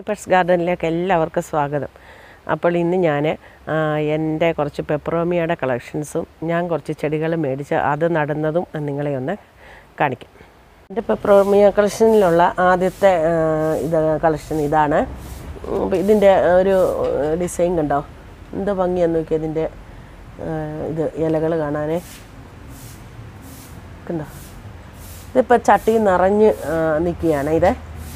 pets ഗാർഡനിലേക്ക് എല്ലാവർക്കും സ്വാഗതം അപ്പോൾ ഇന്ന് ഞാൻ എൻ്റെ കുറച്ച് പെപ്പറോമിയയുടെ കളക്ഷൻസും ഞാൻ കുറച്ച് ചെടികൾ മേടിച്ച് അത് നടുന്നതും നിങ്ങളെ ഒന്ന് കാണിക്കാം എൻ്റെ പെപ്പറോമിയ കളക്ഷനിലുള്ള ആദ്യത്തെ ആ, ഇത് കളക്ഷൻ ഇതാണ് ഉം, അപ്പോൾ ഇതിൻ്റെ ഒരു ഡിസൈൻ കണ്ടോ എന്ത് ഭംഗിയാന്ന് നോക്കി ഇതിൻ്റെ ആ, ഇത് ഇലകൾ കാണാനേ കണ്ടോ ഇതിപ്പോൾ ചട്ടി നിറഞ്ഞ് നിൽക്കുകയാണ് ഇത്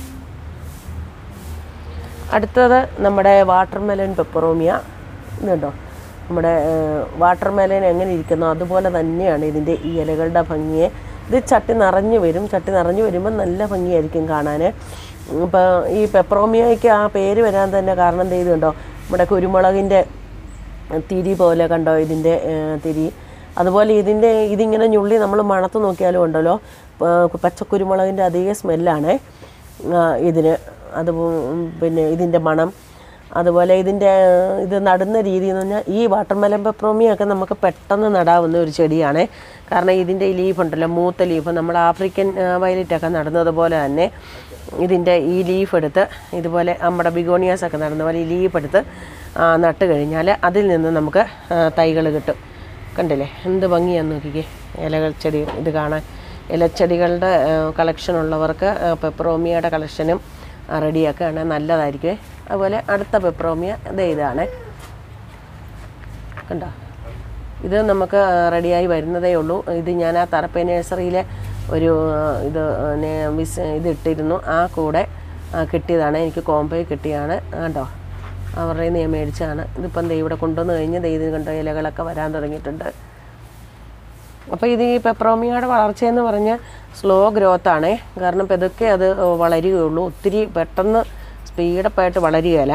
അടുത്തത് നമ്മുടെ വാട്ടർമെലൻ പെപ്പറോമിയ ഇതുണ്ടോ നമ്മുടെ വാട്ടർമെലൻ എങ്ങനെ ഇരിക്കുന്നോ അതുപോലെ തന്നെയാണ് ഇതിൻ്റെ ഈ ഇലകളുടെ ഭംഗിയെ ഇത് ചട്ടി നിറഞ്ഞു വരും ചട്ടി നിറഞ്ഞു വരുമ്പോൾ നല്ല ഭംഗിയായിരിക്കും കാണാൻ ഇപ്പോൾ ഈ പെപ്പറോമിയയ്ക്ക് ആ പേര് വരാൻ തന്നെ കാരണം എന്ത് ചെയ്തുണ്ടോ നമ്മുടെ കുരുമുളകിൻ്റെ തിരി പോലെ കണ്ടോ ഇതിൻ്റെ ഏഹ്, തിരി അതുപോലെ ഇതിൻ്റെ ഇതിങ്ങനെ ഞുള്ളി നമ്മൾ മണത്ത് നോക്കിയാലും ഉണ്ടല്ലോ പ- പച്ചക്കുരുമുളകിൻ്റെ അതേ സ്മെല്ലാണ് ഇതിന് അത് ഉം, പിന്നെ ഇതിൻ്റെ മണം അതുപോലെ ഇതിൻ്റെ ഇത് നടുന്ന രീതി എന്ന് പറഞ്ഞാൽ ഈ വാട്ടർമെലൻ പെപ്രോമിയൊക്കെ നമുക്ക് പെട്ടെന്ന് നടാവുന്ന ഒരു ചെടിയാണ് കാരണം ഇതിൻ്റെ ഈ ലീഫ് ഉണ്ടല്ലോ മൂത്ത ലീഫ് നമ്മൾ ആഫ്രിക്കൻ വയലറ്റൊക്കെ നടുന്നത് പോലെ തന്നെ ഇതിൻ്റെ ഈ ലീഫ് എടുത്ത് ഇതുപോലെ നമ്മുടെ ബിഗോണിയാസ് ഒക്കെ നടുന്ന പോലെ ഈ ലീഫ് എടുത്ത് ആ, നട്ട് കഴിഞ്ഞാൽ അതിൽ നിന്ന് നമുക്ക് തൈകൾ കിട്ടും കണ്ടില്ലേ എന്ത് ഭംഗിയാന്ന് നോക്കിക്കേ ഇലകൾ ചെടി ഇത് കാണാൻ ഇലച്ചെടികളുടെ കളക്ഷൻ ഉള്ളവർക്ക് പെപ്രോമിയയുടെ കളക്ഷനും റെഡിയാക്കുകയാണ് നല്ലതായിരിക്കും അതുപോലെ അടുത്ത പെപ്രോമിയ ഇത് ഇതാണ് കണ്ടോ ഇത് നമുക്ക് റെഡിയായി വരുന്നതേ ഉള്ളൂ ഇത് ഞാൻ ആ തറപ്പേ നഴ്സറിയിലെ ഒരു ആ, ഇത് പിന്നെ വിസ് ഇത് ഇട്ടിരുന്നു ആ കൂടെ ആ, കിട്ടിയതാണ് എനിക്ക് കോംബോയിൽ കിട്ടിയാണ് കണ്ടോ അവരുടെ കയ്യിൽ നിന്ന് ഞാൻ മേടിച്ചതാണ് ഇതിപ്പം ദേ ഇവിടെ കൊണ്ടുവന്ന് കഴിഞ്ഞ് ദേ ഇത് കണ്ടോ ഇലകളൊക്കെ വരാൻ തുടങ്ങിയിട്ടുണ്ട് അപ്പോൾ ഇത് ഈ പെപ്രോമിയയുടെ വളർച്ചയെന്ന് പറഞ്ഞാൽ സ്ലോ ഗ്രോത്ത് ആണേ കാരണം പെതുക്കെ അത് വളരുകയുള്ളൂ ഒത്തിരി പെട്ടെന്ന് സ്പീഡപ്പായിട്ട് വളരുകയില്ല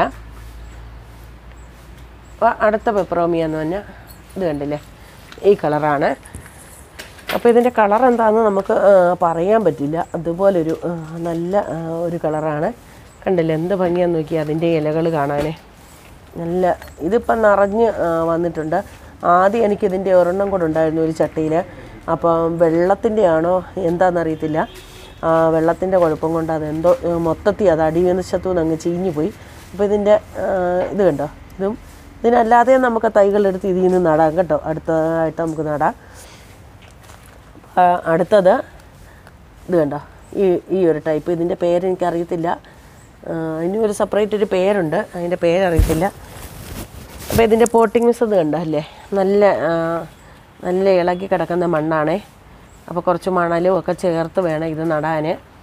അപ്പോൾ അടുത്ത പെപ്രോമിയ എന്ന് പറഞ്ഞാൽ ഇത് കണ്ടില്ലേ ഈ കളറാണ് അപ്പോൾ ഇതിൻ്റെ കളർ എന്താണെന്ന് നമുക്ക് ആ, പറയാൻ പറ്റില്ല അതുപോലൊരു ആ, നല്ല ആ, ഒരു കളറാണ് കണ്ടില്ലേ എന്ത് ഭംഗിയാന്ന് നോക്കി അതിൻ്റെ ഇലകൾ കാണാനേ നല്ല ഇതിപ്പം നിറഞ്ഞ് ആ, വന്നിട്ടുണ്ട് ആദ്യം എനിക്കിതിൻ്റെ ഒരെണ്ണം കൂടെ ഉണ്ടായിരുന്നു ഒരു ചട്ടിയിൽ അപ്പം വെള്ളത്തിൻ്റെ ആണോ എന്താണെന്നറിയത്തില്ല ആ, വെള്ളത്തിൻ്റെ കുഴപ്പം കൊണ്ട് അതെന്തോ ആ, മൊത്തത്തിൽ അത് അടിവശത്തു നിന്ന് അങ്ങ് ചീഞ്ഞു പോയി അപ്പോൾ ഇതിൻ്റെ ആ, ഇത് കണ്ടോ ഇതും ഇതിനല്ലാതെ നമുക്ക് തൈകളെടുത്ത് ഇതിൽ നിന്ന് നടാം കേട്ടോ അടുത്തതായിട്ട് നമുക്ക് നടാം ആ, അടുത്തത് ഇത് കണ്ടോ ഈ ഈ ഒരു ടൈപ്പ് ഇതിൻ്റെ പേര് എനിക്കറിയത്തില്ല ആ, അതിന് ഒരു സെപ്പറേറ്റ് ഒരു പേരുണ്ട് അതിൻ്റെ പേരറിയത്തില്ല അപ്പോൾ ഇതിൻ്റെ പോട്ടിങ് മിസ് ഇത് കണ്ടോ അല്ലേ നല്ല ആ, നല്ല ഇളകി കിടക്കുന്ന മണ്ണാണേ അപ്പോൾ കുറച്ച് മണലും ഒക്കെ ചേർത്ത് വേണം ഇത് നടാൻ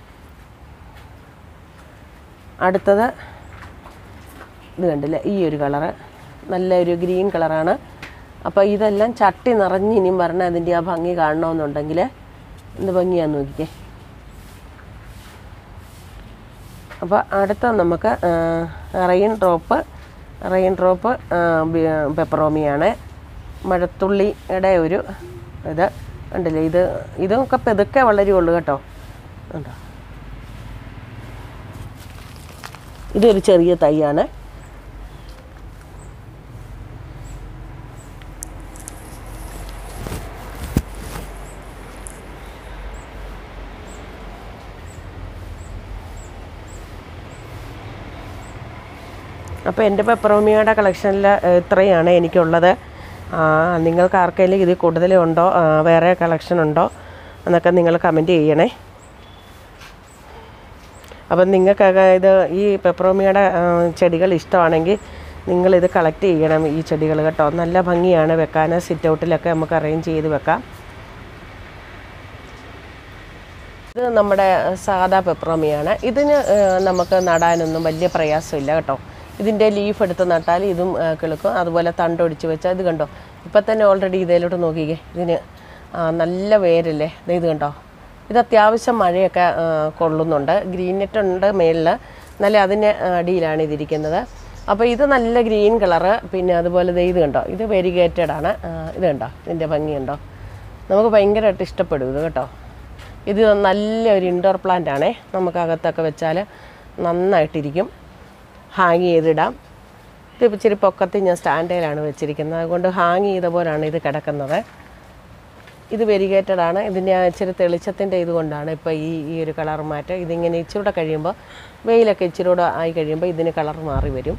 അടുത്തത് ഇത് കണ്ടില്ലേ ഈ ഒരു കളറ് നല്ലൊരു ഗ്രീൻ കളറാണ് അപ്പോൾ ഇതെല്ലാം ചട്ടി നിറഞ്ഞ് ഇനിയും വരണം അതിൻ്റെ ആ ഭംഗി കാണണമെന്നുണ്ടെങ്കിൽ എന്ത് ഭംഗിയാന്ന് നോക്കിക്കേ അപ്പോൾ അടുത്ത നമുക്ക് റെയിൻ ഡ്രോപ്പ് റെയിൻ ഡ്രോപ്പ് പെപ്പറോമിയാണ് മഴത്തുള്ളിയുടെ ഒരു ഇത് ഉണ്ടല്ലേ ഇത് ഇതൊക്കെ പെതുക്കെ വളരുള്ളൂ കേട്ടോ ഉണ്ടോ ഇതൊരു ചെറിയ തൈയാണ് അപ്പോൾ എൻ്റെ പെപ്പറോമിയയുടെ കളക്ഷനിൽ ഇത്രയാണ് എനിക്കുള്ളത് ആ, നിങ്ങൾക്ക് ആർക്കെങ്കിലും ഇതിൽ കൂടുതലുണ്ടോ ആ, വേറെ കളക്ഷൻ ഉണ്ടോ എന്നൊക്കെ നിങ്ങൾ കമൻറ്റ് ചെയ്യണേ അപ്പം നിങ്ങൾക്കൊക്കെ ഇത് ഈ പെപ്പറോമിയയുടെ ആ, ചെടികൾ ഇഷ്ടമാണെങ്കിൽ നിങ്ങളിത് കളക്ട് ചെയ്യണം ഈ ചെടികൾ കേട്ടോ നല്ല ഭംഗിയാണ് വെക്കാൻ സിറ്റ് ഔട്ടിലൊക്കെ നമുക്ക് അറേഞ്ച് ചെയ്ത് വെക്കാം ഇത് നമ്മുടെ സാദാ പെപ്രോമിയാണ് ഇതിന് ആ, നമുക്ക് നടാനൊന്നും വലിയ പ്രയാസമില്ല കേട്ടോ ഇതിൻ്റെ ലീഫ് എടുത്ത് നട്ടാൽ ഇതും ആ, കിളുക്കും അതുപോലെ തണ്ടൊടിച്ച് വെച്ചാൽ ഇത് കണ്ടോ ഇപ്പം തന്നെ ഓൾറെഡി ഇതിലോട്ട് നോക്കിക്കേ ഇതിന് ആ, നല്ല വേരല്ലേ ദേ ഇത് കണ്ടോ ഇത് അത്യാവശ്യം മഴയൊക്കെ ആ, കൊള്ളുന്നുണ്ട് ഗ്രീൻ നെറ്റ് ഉണ്ട് മേളിൽ നല്ല അതിൻ്റെ അടിയിലാണ് ഇതിരിക്കുന്നത് അപ്പോൾ ഇത് നല്ല ഗ്രീൻ കളറ് പിന്നെ അതുപോലെ ദേ ഇത് കണ്ടോ ഇത് വെരിഗേറ്റഡ് ആണ് ആ, ഇത് കണ്ടോ ഇതിൻ്റെ ഭംഗിയുണ്ടോ നമുക്ക് ഭയങ്കരമായിട്ട് ഇഷ്ടപ്പെടും ഇത് കേട്ടോ ഇത് നല്ലൊരു ഇൻഡോർ പ്ലാന്റ് ആണേ നമുക്ക് അകത്തൊക്കെ വെച്ചാൽ നന്നായിട്ടിരിക്കും ഹാങ് ചെയ്തിടാം ഇത് ഇച്ചിരി പൊക്കത്തിൽ ഞാൻ സ്റ്റാൻഡേലാണ് വെച്ചിരിക്കുന്നത് അതുകൊണ്ട് ഹാങ് ചെയ്ത പോലാണ് ഇത് കിടക്കുന്നത് ഇത് വെരിഗേറ്റഡ് ആണ് ഇതിൻ്റെ ആ ഇച്ചിരി തെളിച്ചത്തിൻ്റെ ഇത് കൊണ്ടാണ് ഇപ്പോൾ ഈ ഈ ഒരു കളർ മാറ്റം ഇതിങ്ങനെ ഇച്ചിരി കൂടെ കഴിയുമ്പോൾ വെയിലൊക്കെ ഇച്ചിരി കൂടെ ആയി കഴിയുമ്പോൾ ഇതിന് കളർ മാറി വരും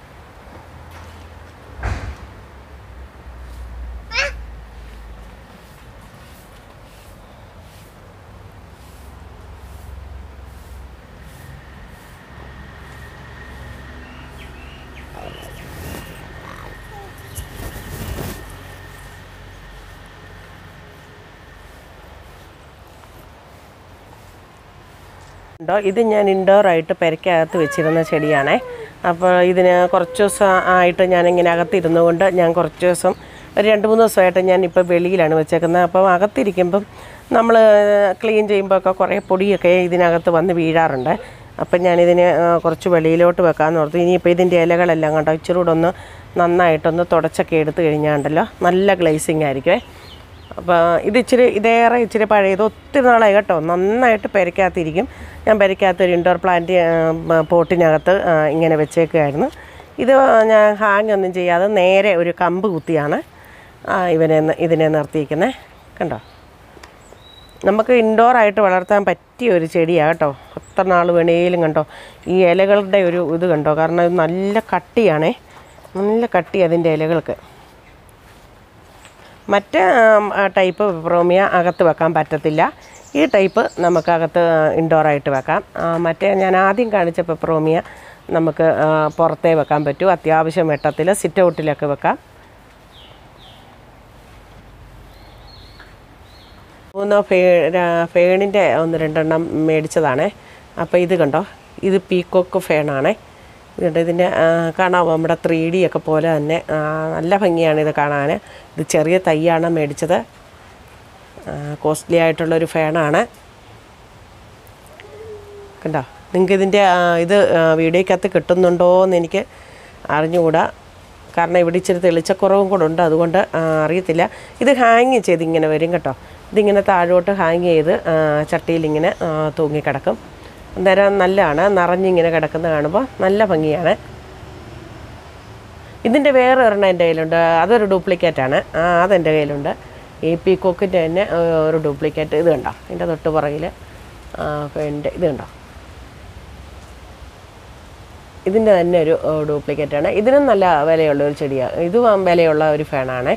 ഉണ്ടോ ഇത് ഞാൻ ഇൻഡോർ ആയിട്ട് പെരക്കകത്ത് വെച്ചിരുന്ന ചെടിയാണേ അപ്പോൾ ഇതിന് കുറച്ച് ദിവസം ആയിട്ട് ഞാൻ ഇങ്ങനെ അകത്തിരുന്നു കൊണ്ട് ഞാൻ കുറച്ച് ദിവസം ഒരു രണ്ട് മൂന്ന് ദിവസമായിട്ട് ഞാൻ ഇപ്പോൾ വെളിയിലാണ് വെച്ചേക്കുന്നത് അപ്പം അകത്തിരിക്കുമ്പം നമ്മൾ ക്ലീൻ ചെയ്യുമ്പോൾ ഒക്കെ കുറേ പൊടിയൊക്കെ ഇതിനകത്ത് വന്ന് വീഴാറുണ്ട് അപ്പം ഞാനിതിന് ആ, കുറച്ച് വെളിയിലോട്ട് വെക്കാമെന്ന് ഓർത്തു ഇനിയിപ്പോൾ ഇതിൻ്റെ ഇലകളെല്ലാം കണ്ടോ ഇച്ചിരി കൂടെ ഒന്ന് നന്നായിട്ടൊന്ന് തുടച്ചൊക്കെ എടുത്തു കഴിഞ്ഞാണ്ടല്ലോ നല്ല ഗ്ലേസിങ് ആയിരിക്കുമേ അപ്പോൾ ഇത് ഇച്ചിരി ഇതേറെ ഇച്ചിരി പഴയത് ഒത്തിരി നാളായി കേട്ടോ നന്നായിട്ട് പെരക്കകത്തിരിക്കും ഞാൻ പെരക്കകത്ത് ഒരു ഇൻഡോർ പ്ലാന്റ് പോട്ടിനകത്ത് ആ, ഇങ്ങനെ വെച്ചേക്കുമായിരുന്നു ഇത് ഞാൻ ഹാങ് ഒന്നും ചെയ്യാതെ നേരെ ഒരു കമ്പ് കുത്തിയാണ് ആ, ഇവനെ ന- ഇതിനെ നിർത്തിയിരിക്കുന്നത് കണ്ടോ നമുക്ക് ഇൻഡോർ ആയിട്ട് വളർത്താൻ പറ്റിയ ഒരു ചെടിയാണ് കേട്ടോ എത്ര നാൾ വേണേലും കണ്ടോ ഈ ഇലകളുടെ ഒരു ഇത് കണ്ടോ കാരണം ഇത് നല്ല കട്ടിയാണേ നല്ല കട്ടി അതിൻ്റെ ഇലകൾക്ക് മറ്റ് ആം, ആ, ടൈപ്പ് പെപ്പറോമിയ അകത്ത് വെക്കാൻ പറ്റത്തില്ല ഈ ടൈപ്പ് നമുക്ക് അകത്ത് ഇൻഡോറായിട്ട് വെക്കാം ആ, മറ്റേ ഞാൻ ആദ്യം കാണിച്ച പെപ്പറോമിയ നമുക്ക് ആ, പുറത്തേ വെക്കാൻ പറ്റൂ അത്യാവശ്യം വെട്ടത്തിൽ സിറ്റ് ഔട്ടിലൊക്കെ വെക്കാം മൂന്ന് ഫേ രാ- ഫേണിൻ്റെ ഒന്ന് രണ്ടെണ്ണം മേടിച്ചതാണേ അപ്പോൾ ഇത് കണ്ടോ ഇത് പീക്കോക്ക് ഫേണാണേ ഇതുണ്ട് ഇതിൻ്റെ ആ, കാണാമോ നമ്മുടെ ത്രീ ഡി ഒക്കെ പോലെ തന്നെ ആ, നല്ല ഭംഗിയാണ് ഇത് കാണാൻ ഇത് ചെറിയ തൈയാണ് മേടിച്ചത് കോസ്റ്റ്ലി ആയിട്ടുള്ളൊരു ഫേണാണ് കണ്ടോ നിങ്ങൾക്ക് ഇതിൻ്റെ ആ, ഇത് ആ, വീഡിയോക്കകത്ത് കിട്ടുന്നുണ്ടോ എന്ന് എനിക്ക് അറിഞ്ഞുകൂടാ കാരണം ഇവിടെ ഇച്ചിരി തെളിച്ചക്കുറവും കൂടെ ഉണ്ട് അതുകൊണ്ട് ആ, അറിയത്തില്ല ഇത് ഹാങ് ചെയ്ത് ഇങ്ങനെ വരും കേട്ടോ ഇതിങ്ങനെ താഴോട്ട് ഹാങ് ചെയ്ത് ആ, ചട്ടിയിലിങ്ങനെ ആ, തൂങ്ങിക്കിടക്കും അന്നേരം നല്ലതാണ് നിറഞ്ഞിങ്ങനെ കിടക്കുന്ന കാണുമ്പോൾ നല്ല ഭംഗിയാണ് ഇതിൻ്റെ വേറെ ഒരെണ്ണം എൻ്റെ കയ്യിലുണ്ട് അതൊരു ഡ്യൂപ്ലിക്കേറ്റാണ് ആ അതെൻ്റെ കയ്യിലുണ്ട് ഈ പീക്കോക്കിൻ്റെ തന്നെ ആ, ഒരു ഡ്യൂപ്ലിക്കേറ്റ് ഇത് കണ്ടോ ഇതിൻ്റെ തൊട്ട് പുറകിൽ എൻ്റെ ഇത് കണ്ടോ ഇതിൻ്റെ തന്നെ ഒരു ഡ്യൂപ്ലിക്കേറ്റാണ് ഇതിനും നല്ല വിലയുള്ള ഒരു ചെടിയാണ് ഇതും വിലയുള്ള ഒരു ഫാനാണ്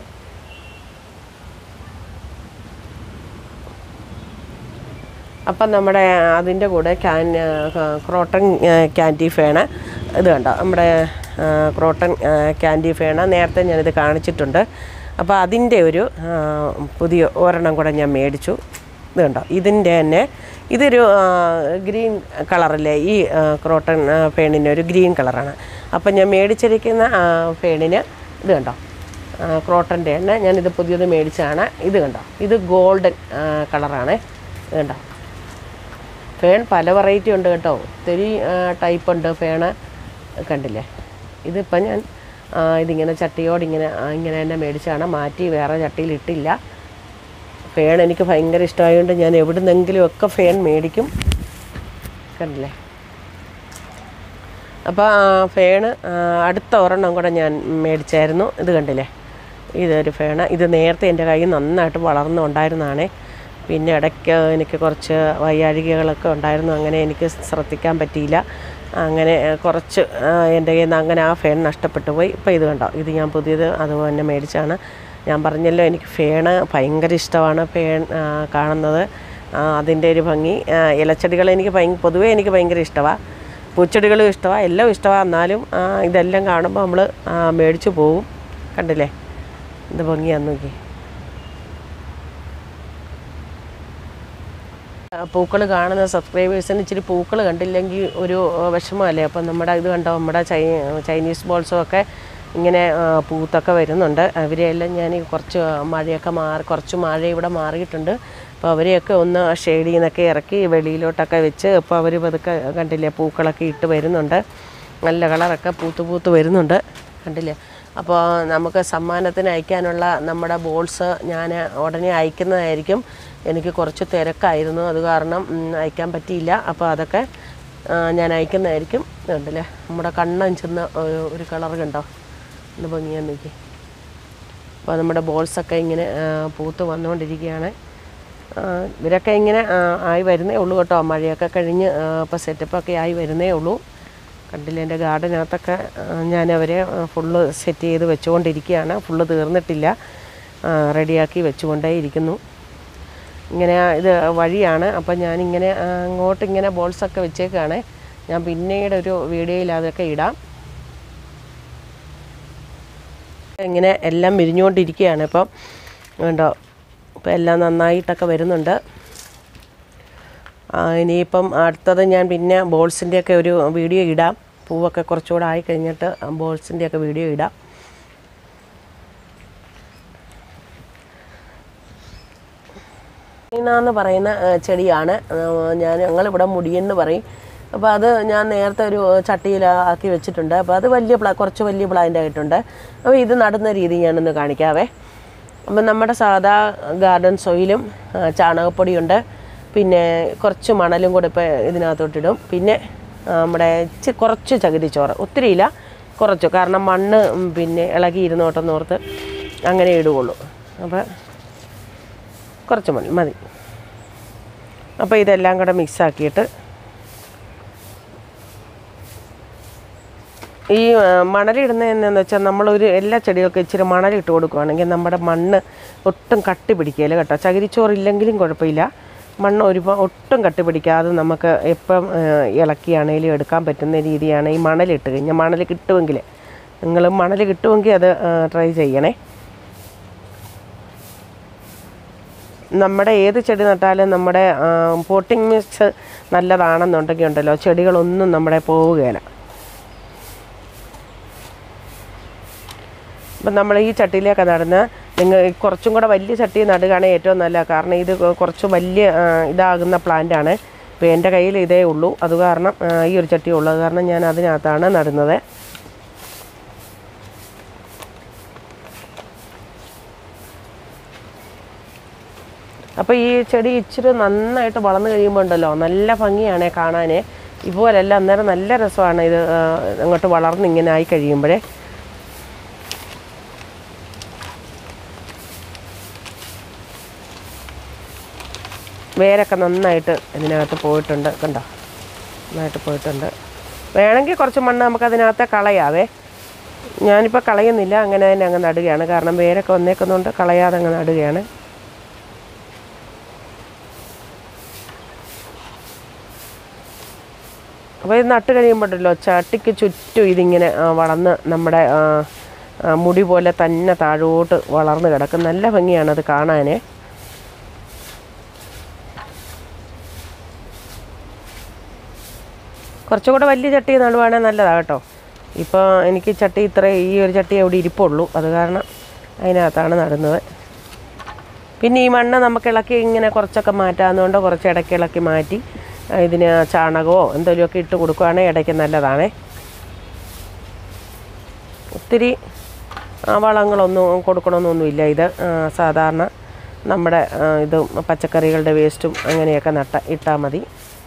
അപ്പം നമ്മുടെ അതിൻ്റെ കൂടെ ക്യാൻ ക്രോട്ടൺ ക്യാൻഡി ഫേണ് ഇത് കണ്ടോ നമ്മുടെ ആ, ക്രോട്ടൺ ആ, ക്യാൻഡി ഫേണ് നേരത്തെ ഞാനിത് കാണിച്ചിട്ടുണ്ട് അപ്പോൾ അതിൻ്റെ ഒരു ആ, പുതിയ ഒരെണ്ണം കൂടെ ഞാൻ മേടിച്ചു ഇത് കണ്ടോ ഇതിൻ്റെ തന്നെ ഇതൊരു ആ, ഗ്രീൻ കളറല്ലേ ഈ ആ, ക്രോട്ടൺ ആ, ഫേണിന് ഒരു ഗ്രീൻ കളറാണ് അപ്പം ഞാൻ മേടിച്ചിരിക്കുന്ന ആ, ഫേണിന് ഇത് കണ്ടോ ആ, ക്രോട്ടൻ്റെ തന്നെ ഞാനിത് പുതിയത് മേടിച്ചതാണ് ഇത് കണ്ടോ ഇത് ഗോൾഡൻ കളറാണ് ഇത് കണ്ടോ ഫേൺ പല വെറൈറ്റി ഉണ്ട് കേട്ടോ ഒത്തിരി ടൈപ്പ് ഉണ്ട് ഫേണ് കണ്ടില്ലേ ഇതിപ്പം ഞാൻ ആ, ഇതിങ്ങനെ ചട്ടിയോട് ഇങ്ങനെ ആ, ഇങ്ങനെ തന്നെ മേടിച്ചാണ് മാറ്റി വേറെ ചട്ടിയിൽ ഇട്ടില്ല ഫേൺ എനിക്ക് ഭയങ്കര ഇഷ്ടമായതുകൊണ്ട് ഞാൻ എവിടുന്നെങ്കിലും ഒക്കെ ഫേൺ മേടിക്കും കണ്ടില്ലേ അപ്പോൾ ആ ഫേണ് ആ, അടുത്ത ഒരെണ്ണം കൂടെ ഞാൻ മേടിച്ചായിരുന്നു ഇത് കണ്ടില്ലേ ഇതൊരു ഫേണ് ഇത് നേരത്തെ എൻ്റെ കയ്യിൽ നന്നായിട്ട് വളർന്നുണ്ടായിരുന്നതാണേ പിന്നെ ഇടയ്ക്ക് എനിക്ക് കുറച്ച് വയ്യാഴികകളൊക്കെ ഉണ്ടായിരുന്നു അങ്ങനെ എനിക്ക് ശ്രദ്ധിക്കാൻ പറ്റിയില്ല അങ്ങനെ ആ, കുറച്ച് ആ, എൻ്റെ കയ്യിൽ നിന്ന് അങ്ങനെ ആ ഫേൺ നഷ്ടപ്പെട്ടു പോയി ഇപ്പോൾ ഇത് കണ്ടോ ഇത് ഞാൻ പുതിയത് അതുപോലെ തന്നെ മേടിച്ചാണ് ഞാൻ പറഞ്ഞല്ലോ എനിക്ക് ഫേണ് ഭയങ്കര ഇഷ്ടമാണ് ഫേൺ ആ, കാണുന്നത് ആ, അതിൻ്റെ ഒരു ഭംഗി ആ, ഇലച്ചെടികൾ എനിക്ക് ഭയങ്കര പൊതുവേ എനിക്ക് ഭയങ്കര ഇഷ്ടമാണ് പൂച്ചെടികളും ഇഷ്ടമാണ് എല്ലാം ഇഷ്ടമാണ് എന്നാലും ആ, ഇതെല്ലാം കാണുമ്പോൾ നമ്മൾ മേടിച്ചു പോവും കണ്ടില്ലേ ഇത് ഭംഗിയാന്ന് നോക്കി പൂക്കൾ കാണുന്ന സബ്സ്ക്രൈബേഴ്സിന് ഇച്ചിരി പൂക്കൾ കണ്ടില്ലെങ്കിൽ ഒരു ആ, വിഷമമല്ലേ അപ്പം നമ്മുടെ ഇത് കണ്ടോ നമ്മുടെ ചൈ ചൈനീസ് ബോൾസും ഒക്കെ ഇങ്ങനെ ആ, പൂത്തൊക്കെ വരുന്നുണ്ട് അവരെയെല്ലാം ഞാൻ ഈ കുറച്ച് മഴയൊക്കെ മാറി കുറച്ച് മഴ ഇവിടെ മാറിയിട്ടുണ്ട് അപ്പോൾ അവരെയൊക്കെ ഒന്ന് ഷെയ്ഡിൽ നിന്നൊക്കെ ഇറക്കി വെളിയിലോട്ടൊക്കെ വെച്ച് ഇപ്പോൾ അവർ പതുക്കെ കണ്ടില്ലേ പൂക്കളൊക്കെ ഇട്ട് വരുന്നുണ്ട് നല്ല കളറൊക്കെ പൂത്ത് പൂത്ത് വരുന്നുണ്ട് കണ്ടില്ലേ അപ്പോൾ നമുക്ക് സമ്മാനത്തിന് അയക്കാനുള്ള നമ്മുടെ ബോൾസ് ഞാൻ ഉടനെ അയക്കുന്നതായിരിക്കും എനിക്ക് കുറച്ച് തിരക്കായിരുന്നു അത് കാരണം ഉം, അയക്കാൻ പറ്റിയില്ല അപ്പോൾ അതൊക്കെ ആ, ഞാൻ അയക്കുന്നതായിരിക്കും കണ്ടില്ലേ നമ്മുടെ കണ്ണഞ്ചുന്ന ഒരു- ഒരു കളർ കണ്ടോ ഒന്ന് ഭംഗിയാന്ന് നോക്കി അപ്പോൾ നമ്മുടെ ബോൾസൊക്കെ ഇങ്ങനെ ആ, പൂത്ത് വന്നുകൊണ്ടിരിക്കുകയാണ് ആ, ഇവരൊക്കെ ഇങ്ങനെ ആ, ആയി വരുന്നേ ഉള്ളൂ കേട്ടോ മഴയൊക്കെ കഴിഞ്ഞ് ആ, ഇപ്പോൾ സെറ്റപ്പൊക്കെ ആയി വരുന്നേ ഉള്ളൂ കണ്ടില്ല എൻ്റെ ഗാർഡനകത്തൊക്കെ ആ, ഞാനവരെ ഫുള്ള് സെറ്റ് ചെയ്ത് വെച്ചുകൊണ്ടിരിക്കുകയാണ് ഫുള്ള് തീർന്നിട്ടില്ല ആ, റെഡിയാക്കി വെച്ചുകൊണ്ടേ ഇരിക്കുന്നു ഇങ്ങനെ ഇത് വഴിയാണ് അപ്പം ഞാനിങ്ങനെ ആ, അങ്ങോട്ട് ഇങ്ങനെ ബോൾസൊക്കെ വെച്ചേക്കാണ് ഞാൻ പിന്നീട് ഒരു വീഡിയോയിൽ അതൊക്കെ ഇടാം ഇങ്ങനെ എല്ലാം വിരിഞ്ഞുകൊണ്ടിരിക്കുകയാണ് ഇപ്പം ഉണ്ടോ ഇപ്പം എല്ലാം നന്നായിട്ടൊക്കെ വരുന്നുണ്ട് ആ, ഇനിയിപ്പം അടുത്തത് ഞാൻ പിന്നെ ബോൾസിൻ്റെയൊക്കെ ഒരു വീഡിയോ ഇടാം പൂവൊക്കെ കുറച്ചുകൂടെ ആയി കഴിഞ്ഞിട്ട് ബോൾസിൻ്റെയൊക്കെ വീഡിയോ ഇടാം എന്ന് പറയുന്ന ആ, ചെടിയാണ് ആ, ഞാൻ ഞങ്ങളിവിടെ മുടിയെന്ന് പറയും അപ്പോൾ അത് ഞാൻ നേരത്തെ ഒരു ചട്ടിയിൽ ആക്കി വെച്ചിട്ടുണ്ട് അപ്പോൾ അത് വലിയ പ്ലാ കുറച്ച് വലിയ പ്ലാന്റ് ആയിട്ടുണ്ട് അപ്പോൾ ഇത് നടുന്ന രീതി ഞാനൊന്ന് കാണിക്കാവേ അപ്പം നമ്മുടെ സാധാ ഗാർഡൻ സോയിലും ആ, ചാണകപ്പൊടിയുണ്ട് പിന്നെ കുറച്ച് മണലും കൂടെ ഇപ്പോൾ ഇതിനകത്തോട്ടിടും പിന്നെ ആ, നമ്മുടെ ഇച്ചി കുറച്ച് ചകിരിച്ചോറ് ഒത്തിരിയില്ല കുറച്ച് കാരണം മണ്ണ് ഉം, പിന്നെ ഇളകി ഇരുന്നോട്ടെന്നോർത്ത് അങ്ങനെ ഇടുകയുള്ളൂ അപ്പോൾ കുറച്ച് മതി മതി അപ്പോൾ ഇതെല്ലാം കൂടെ മിക്സാക്കിയിട്ട് ഈ ആ, മണലിടുന്ന എന്നാന്ന് വെച്ചാൽ നമ്മളൊരു എല്ലാ ചെടികൾക്കും ഇച്ചിരി മണലിട്ട് കൊടുക്കുകയാണെങ്കിൽ നമ്മുടെ മണ്ണ് ഒട്ടും കട്ടി പിടിക്കുകയില്ല കേട്ടോ ചകിരിച്ചോറില്ലെങ്കിലും കുഴപ്പമില്ല മണ്ണ് ഒരു ഒട്ടും കട്ടി പിടിക്കാതെ നമുക്ക് എപ്പം ആ, ഇളക്കിയാണേലും എടുക്കാൻ പറ്റുന്ന രീതിയാണ് ഈ മണലിട്ട് കഴിഞ്ഞാൽ മണൽ കിട്ടുമെങ്കിൽ നിങ്ങൾ മണൽ കിട്ടുമെങ്കിൽ അത് ട്രൈ ചെയ്യണേ നമ്മുടെ ഏത് ചെടി നട്ടാലും നമ്മുടെ പോട്ടിംഗ് മിക്സ് നല്ലതാണെന്നുണ്ടെങ്കിൽ ഉണ്ടല്ലോ ചെടികളൊന്നും നമ്മുടെ പോവുകയില്ല അപ്പം നമ്മൾ ഈ ചട്ടിയിലേക്ക് നടന്ന് നിങ്ങൾ കുറച്ചും കൂടെ വലിയ ചട്ടി നടുകയാണ് ഏറ്റവും നല്ല കാരണം ഇത് കുറച്ച് വലിയ ആ, ഇതാകുന്ന പ്ലാന്റാണ് ഇപ്പോൾ എൻ്റെ കയ്യിൽ ഇതേ ഉള്ളൂ അത് കാരണം ആ, ഈ ഒരു ചട്ടി ഉള്ളത് കാരണം ഞാൻ അതിനകത്താണ് നടുന്നത് അപ്പോൾ ഈ ചെടി ഇച്ചിരി നന്നായിട്ട് വളർന്നു കഴിയുമ്പോൾ ഉണ്ടല്ലോ നല്ല ഭംഗിയാണ് കാണാൻ ഇതുപോലല്ല അന്നേരം നല്ല രസമാണ് ഇത് ആ, അങ്ങോട്ട് വളർന്ന് ഇങ്ങനെ ആയി കഴിയുമ്പോഴേ വേരൊക്കെ നന്നായിട്ട് ഇതിനകത്ത് പോയിട്ടുണ്ട് കണ്ടോ നന്നായിട്ട് പോയിട്ടുണ്ട് വേണമെങ്കിൽ കുറച്ച് മണ്ണ് നമുക്ക് അതിനകത്ത് കളയാവേ ഞാനിപ്പോൾ കളയുന്നില്ല അങ്ങനെ തന്നെ അങ്ങ് നടുകയാണ് കാരണം വേരൊക്കെ വന്നേക്കുന്നതുകൊണ്ട് കളയാതെ അങ്ങ് നടുകയാണ് അപ്പോൾ ഇത് നട്ട് കഴിയുമ്പോഴല്ലോ ചട്ടിക്ക് ചുറ്റും ഇതിങ്ങനെ ആ, വളർന്ന് നമ്മുടെ ആ, ആ, മുടി പോലെ തന്നെ താഴോട്ട് വളർന്ന് കിടക്കും നല്ല ഭംഗിയാണ് അത് കാണാൻ കുറച്ചും കൂടെ വലിയ ചട്ടി നടുവാണെങ്കിൽ നല്ലതാണ് കേട്ടോ ഇപ്പോൾ എനിക്ക് ചട്ടി ഇത്ര ഈ ഒരു ചട്ടി അവിടെ ഇരിപ്പുള്ളൂ അത് കാരണം അതിനകത്താണ് നടുന്നത് പിന്നെ ഈ മണ്ണ് നമുക്ക് ഇളക്കി ഇങ്ങനെ കുറച്ചൊക്കെ മാറ്റാവുന്നതുകൊണ്ട് കുറച്ച് ഇടയ്ക്ക് ഇളക്കി മാറ്റി ആ, ഇതിന് ചാണകമോ എന്തെങ്കിലുമൊക്കെ ഇട്ട് കൊടുക്കുകയാണെങ്കിൽ ഇടയ്ക്ക് നല്ലതാണേ ഒത്തിരി ആ, വളങ്ങളൊന്നും കൊടുക്കണമെന്നൊന്നുമില്ല ഇത് ആ, സാധാരണ നമ്മുടെ ആ, ഇത് പച്ചക്കറികളുടെ വേസ്റ്റും അങ്ങനെയൊക്കെ നട്ട ഇട്ടാൽ മതി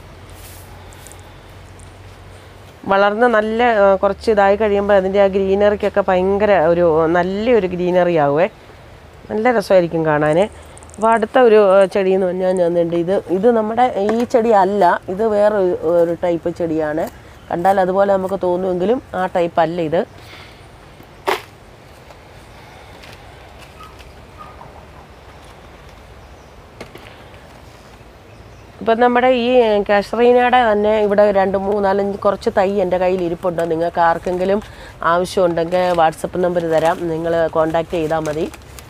വളർന്ന് നല്ല ആ, കുറച്ച് ഇതായി കഴിയുമ്പോൾ അതിൻ്റെ ആ ഗ്രീനറിക്കൊക്കെ ഭയങ്കര ഒരു നല്ലൊരു ഗ്രീനറി ആവുമേ നല്ല രസമായിരിക്കും കാണാൻ അപ്പോൾ അടുത്ത ഒരു ആ, ചെടി എന്ന് പറഞ്ഞാൽ ഞാനുണ്ട് ഇത് ഇത് നമ്മുടെ ഈ ചെടി അല്ല ഇത് വേറെ ഒരു- ഒരു ടൈപ്പ് ചെടിയാണ് കണ്ടാൽ അതുപോലെ നമുക്ക് തോന്നുമെങ്കിലും ആ ടൈപ്പ് അല്ല ഇത് ഇപ്പം നമ്മുടെ ഈ കാഷറീനയുടെ തന്നെ ഇവിടെ രണ്ട് മൂന്നാലഞ്ച് കുറച്ച് തൈ എൻ്റെ കയ്യിൽ ഇരിപ്പുണ്ട് നിങ്ങൾക്ക് ആർക്കെങ്കിലും ആവശ്യമുണ്ടെങ്കിൽ വാട്സപ്പ് നമ്പർ തരാം നിങ്ങൾ കോണ്ടാക്ട് ചെയ്താൽ മതി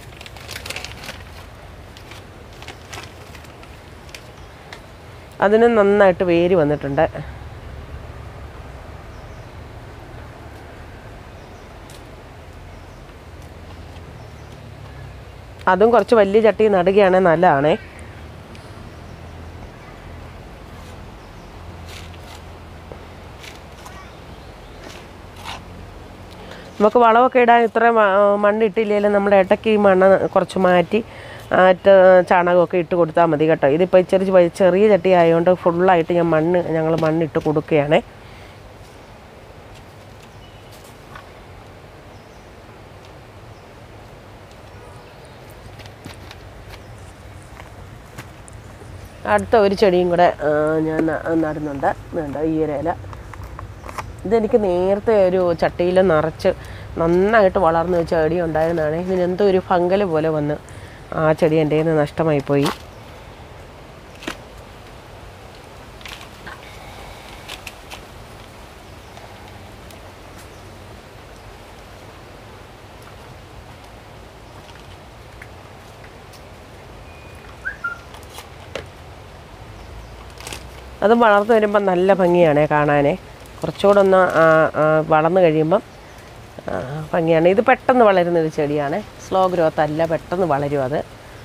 അതിന് നന്നായിട്ട് വേര് വന്നിട്ടുണ്ട് അതും കുറച്ച് വലിയ ചട്ടി നടുകയാണെങ്കിൽ നല്ലതാണേ നമുക്ക് വളമൊക്കെ ഇടാൻ ഇത്ര മണ്ണിട്ടില്ലെങ്കിലും നമ്മുടെ ഇടയ്ക്ക് ഈ മണ്ണ് കുറച്ച് മാറ്റി ആറ്റ് ചാണകമൊക്കെ ഇട്ട് കൊടുത്താൽ മതി കേട്ടോ ഇതിപ്പോൾ ഇച്ചിരി ചെ- ചെറിയ ചട്ടി ആയതുകൊണ്ട് ഫുള്ളായിട്ട് ഞാൻ മണ്ണ് ഞങ്ങൾ മണ്ണിട്ട് കൊടുക്കുകയാണേ അടുത്ത ഒരു ചെടിയും കൂടെ ആ, ഞാൻ ന- നടുന്നുണ്ട് ഇതുണ്ട് ഈ ഒരു ഇല ഇതെനിക്ക് നേരത്തെ ഒരു ചട്ടിയിൽ നിറച്ച് നന്നായിട്ട് വളർന്നു വെച്ച ചെടി ഉണ്ടായിരുന്നതാണ് ഇതിനെന്തോ ഒരു ഫംഗൽ പോലെ വന്ന് ആ ചെടി എൻ്റെ കയ്യിൽ നിന്ന് നഷ്ടമായി പോയി അത് വളർന്നു വരുമ്പോൾ നല്ല ഭംഗിയാണ് കാണാനേ കുറച്ചുകൂടെ ഒന്ന് ആ, ആ, വളർന്നു കഴിയുമ്പം ആ, ഭംഗിയാണ് ഇത് പെട്ടെന്ന് വളരുന്ന ഒരു ചെടിയാണ് സ്ലോ ഗ്രോത്ത് അല്ല പെട്ടെന്ന് വളരും അത്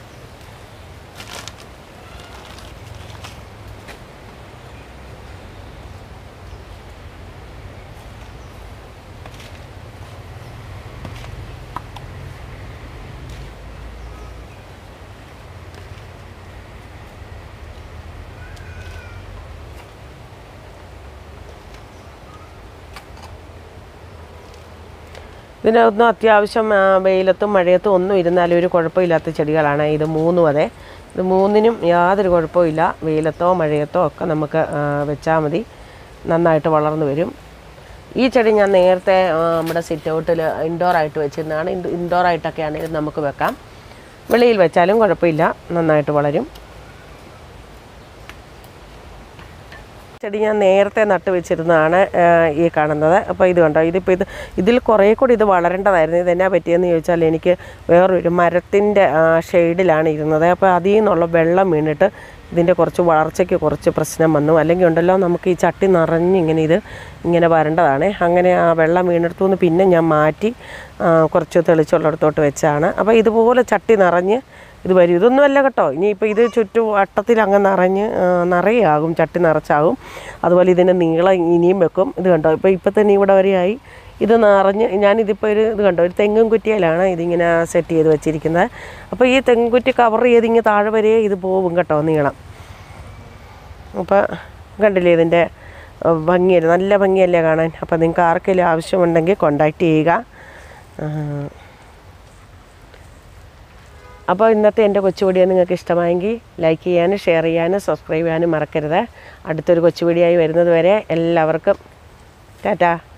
ഇതിനൊന്നും അത്യാവശ്യം ആ, വെയിലത്തും മഴയത്തും ഒന്നും ഇരുന്നാലും ഒരു കുഴപ്പമില്ലാത്ത ചെടികളാണ് ഇത് മൂന്നും അതെ ഇത് മൂന്നിനും യാതൊരു കുഴപ്പമില്ല വെയിലത്തോ മഴയത്തോ ഒക്കെ നമുക്ക് വെച്ചാൽ മതി നന്നായിട്ട് വളർന്നു വരും ഈ ചെടി ഞാൻ നേരത്തെ ആ, നമ്മുടെ സിറ്റ് ഔട്ടിൽ ഇൻഡോറായിട്ട് വെച്ചിരുന്നതാണ് ഇൻഡോറായിട്ടൊക്കെയാണ് ഇത് നമുക്ക് വെക്കാം വെളിയിൽ വെച്ചാലും കുഴപ്പമില്ല നന്നായിട്ട് വളരും ചെടി ഞാൻ നേരത്തെ നട്ട് വെച്ചിരുന്നതാണ് ആ, ഈ കാണുന്നത് അപ്പോൾ ഇത് കണ്ടോ ഇതിപ്പോൾ ഇത് ഇതിൽ കുറേ കൂടി ഇത് വളരേണ്ടതായിരുന്നു ഇതെന്നാ പറ്റിയെന്ന് ചോദിച്ചാൽ എനിക്ക് വേറൊരു മരത്തിൻ്റെ ഷെയ്ഡിലാണ് ഇരുന്നത് അപ്പോൾ അതിൽ നിന്നുള്ള വെള്ളം വീണിട്ട് ഇതിൻ്റെ കുറച്ച് വളർച്ചയ്ക്ക് കുറച്ച് പ്രശ്നം വന്നു അല്ലെങ്കിൽ ഉണ്ടല്ലോ നമുക്ക് ഈ ചട്ടി നിറഞ്ഞ് ഇങ്ങനെ ഇത് ഇങ്ങനെ വരേണ്ടതാണ് അങ്ങനെ ആ വെള്ളം വീണെടുത്തു നിന്ന് പിന്നെ ഞാൻ മാറ്റി ആ, കുറച്ച് തെളിച്ചുള്ളിടത്തോട്ട് വെച്ചാണ് അപ്പോൾ ഇതുപോലെ ചട്ടി നിറഞ്ഞ് ഇത് വരും ഇതൊന്നുമല്ല കേട്ടോ ഇനിയിപ്പോൾ ഇത് ചുറ്റും വട്ടത്തിൽ അങ്ങ് നിറഞ്ഞ് ആ, നിറയാകും ചട്ടി നിറച്ചാകും അതുപോലെ ഇതിൻ്റെ നീളം ഇനിയും വെക്കും ഇത് കണ്ടോ ഇപ്പോൾ ഇപ്പോൾ തന്നെ ഇവിടെ വരെയായി ഇത് നിറഞ്ഞ് ഞാനിതിപ്പോൾ ഒരു ഇത് കണ്ടോ ഒരു തെങ്ങും കുറ്റിയിലാണ് ഇതിങ്ങനെ സെറ്റ് ചെയ്ത് വെച്ചിരിക്കുന്നത് അപ്പോൾ ഈ തെങ്ങും കുറ്റി കവർ ചെയ്ത് ഇങ്ങനെ താഴെ വരെ ഇത് പോവും കേട്ടോ നീളം അപ്പോൾ കണ്ടില്ലേ ഇതിൻ്റെ ആ, ഭംഗിയല്ലേ നല്ല ഭംഗിയല്ലേ കാണാൻ അപ്പോൾ നിങ്ങൾക്ക് ആർക്കെങ്കിലും ആവശ്യമുണ്ടെങ്കിൽ കോണ്ടാക്റ്റ് ചെയ്യുക ആ, അപ്പോൾ ഇന്നത്തെ എൻ്റെ കൊച്ചു വീഡിയോ നിങ്ങൾക്ക് ഇഷ്ടമായെങ്കിൽ ലൈക്ക് ചെയ്യാനും ഷെയർ ചെയ്യാനും സബ്സ്ക്രൈബ് ചെയ്യാനും മറക്കരുത് അടുത്തൊരു കൊച്ചു വീഡിയോ ആയി വരുന്നത് വരെ എല്ലാവർക്കും ടാറ്റാ